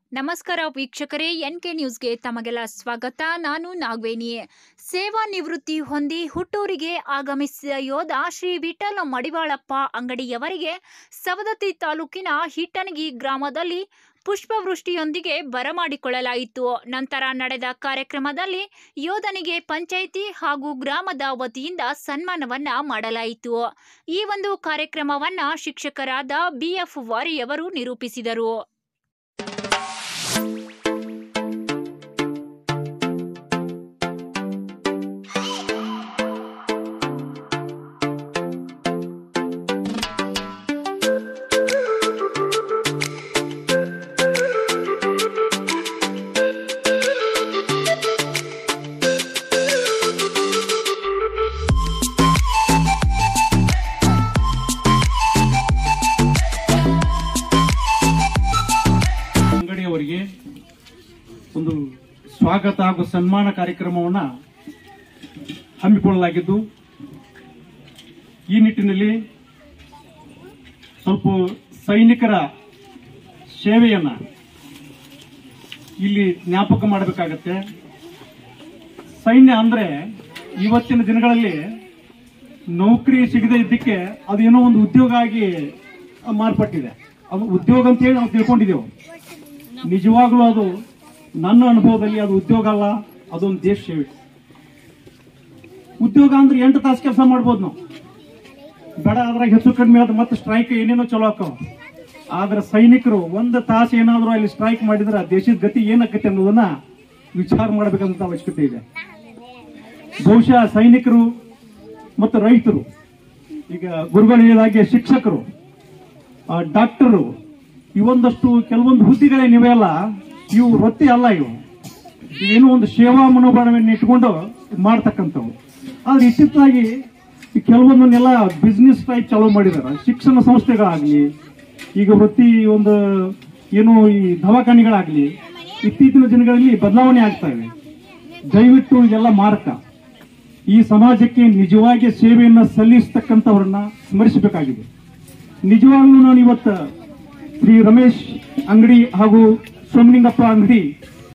ನಮಸ್ಕಾರ ವೀಕ್ಷಕರೇ N K ನ್ಯೂಸ್ಗೆ ತಮಗೆಲ್ಲ ಸ್ವಾಗತ ನಾನು ನಾಗವೇಣಿ ಸೇವಾ ನಿವೃತ್ತಿ ಹೊಂದಿ ಹುಟ್ಟೂರಿಗೆ ಆಗಮಿಸಿದ ಯೋಧ ಶ್ರೀ ವಿಠಲ ಮಡಿವಾಳಪ್ಪ ಅಂಗಡಿಯವರಿಗೆ ಸವದತ್ತಿ ತಾಲೂಕಿನ ಹಿಟ್ಟನಗಿ ಗ್ರಾಮದಲ್ಲಿ ಪುಷ್ಪವೃಷ್ಟಿಯೊಂದಿಗೆ ಬರಮಾಡಿಕೊಳ್ಳಲಾಯಿತು ನಂತರ ನಡೆದ ಕಾರ್ಯಕ್ರಮದಲ್ಲಿ ಯೋಧನಿಗೆ ಪಂಚಾಯಿತಿ ಹಾಗೂ ಗ್ರಾಮದ ವತಿಯಿಂದ ಸನ್ಮಾನವನ್ನ ಮಾಡಲಾಯಿತು ಈ ಒಂದು ಕಾರ್ಯಕ್ರಮವನ್ನ ಶಿಕ್ಷಕರಾದ ಬಿಎಫ್ ವಾರಿಯವರು ನಿರೂಪಿಸಿದರು ಅಂಗಡಿಯವರಿಗೆ ಒಂದು ಸ್ವಾಗತ ಹಾಗೂ ಸನ್ಮಾನ ಕಾರ್ಯಕ್ರಮವನ್ನು ಹಮ್ಮಿಕೊಳ್ಳಲಾಗಿದ್ದು ಈ ನಿಟ್ಟಿನಲ್ಲಿ ಸ್ವಲ್ಪ ಸೈನಿಕರ ಸೇವೆಯನ್ನ ಇಲ್ಲಿ ಜ್ಞಾಪಕ ಮಾಡಬೇಕಾಗತ್ತೆ ಸೈನ್ಯ ಅಂದ್ರೆ ಇವತ್ತಿನ ದಿನಗಳಲ್ಲಿ ನೌಕರಿ ಸಿಗದೆ ಇದ್ದಕ್ಕೆ ಅದೇನೋ ಒಂದು ಉದ್ಯೋಗ ಆಗಿ ಮಾರ್ಪಟ್ಟಿದೆ ಅದು ಉದ್ಯೋಗ ಅಂತ ಹೇಳಿ ನಾವು ತಿಳ್ಕೊಂಡಿದ್ದೇವೆ ನಿಜವಾಗ್ಲೂ ಅದು ನನ್ನ ಅನುಭವದಲ್ಲಿ ಅದು ಉದ್ಯೋಗ ಅಲ್ಲ ಅದೊಂದು ದೇಶ ಸೇವೆ ಉದ್ಯೋಗ ಅಂದ್ರೆ ಎಂಟು ತಾಸು ಕೆಲಸ ಮಾಡ್ಬೋದು ನಾವು ಬೇಡ ಅದ್ರಾಗ ಹೆಚ್ಚು ಕಡಿಮೆ ಆದ್ರೆ ಮತ್ತೆ ಸ್ಟ್ರೈಕ್ ಏನೇನೋ ಚಲೋ ಆಕ್ಕವ ಆದ್ರೆ ಸೈನಿಕರು ಒಂದು ತಾಸು ಏನಾದರೂ ಅಲ್ಲಿ ಸ್ಟ್ರೈಕ್ ಮಾಡಿದ್ರೆ ದೇಶದ ಗತಿ ಏನಾಗತ್ತೆ ಅನ್ನೋದನ್ನ ವಿಚಾರ ಮಾಡಬೇಕಂತ ಅವಶ್ಯಕತೆ ಇದೆ ಬಹುಶಃ ಸೈನಿಕರು ಮತ್ತು ರೈತರು ಈಗ ಗುರುಗಳು ಹೇಳಿದಾಗೆ ಶಿಕ್ಷಕರು ಆ, ಡಾಕ್ಟರು ಇವೊಂದಷ್ಟು ಕೆಲವೊಂದು ಹುದ್ದೆಗಳೇನಿವೆಯಲ್ಲ ಇವು ವೃತ್ತಿ ಅಲ್ಲ ಇವು ಇವೇನೋ ಒಂದು ಸೇವಾ ಮನೋಭಾವವನ್ನು ಇಟ್ಕೊಂಡು ಮಾಡ್ತಕ್ಕಂಥವು ಆದ್ರೆ ಇತ್ತಿತ್ತಾಗಿ ಈ ಕೆಲವೊಂದನ್ನೆಲ್ಲ ಬಿಸ್ನೆಸ್ ಟೈಪ್ ಚಾಲೂ ಮಾಡಿದಾರೆ ಶಿಕ್ಷಣ ಸಂಸ್ಥೆಗಳಾಗ್ಲಿ ಈಗ ವೃತ್ತಿ ಒಂದು ಏನು ಈ ದವಾಖಾನೆಗಳಾಗ್ಲಿ ಇತ್ತೀಚಿನ ದಿನಗಳಲ್ಲಿ ಬದಲಾವಣೆ ಆಗ್ತಾ ಇವೆ ದಯವಿಟ್ಟು ಇದೆಲ್ಲ ಮಾರಕ ಈ ಸಮಾಜಕ್ಕೆ ನಿಜವಾಗಿ ಸೇವೆಯನ್ನ ಸಲ್ಲಿಸತಕ್ಕಂಥವ್ರನ್ನ ಸ್ಮರಿಸಬೇಕಾಗಿದೆ ನಿಜವಾಗ್ಲೂ ನಾನು ಇವತ್ತು ಶ್ರೀ ರಮೇಶ್ ಅಂಗಡಿ ಹಾಗೂ ಸೋಮಲಿಂಗಪ್ಪ ಅಂಗಡಿ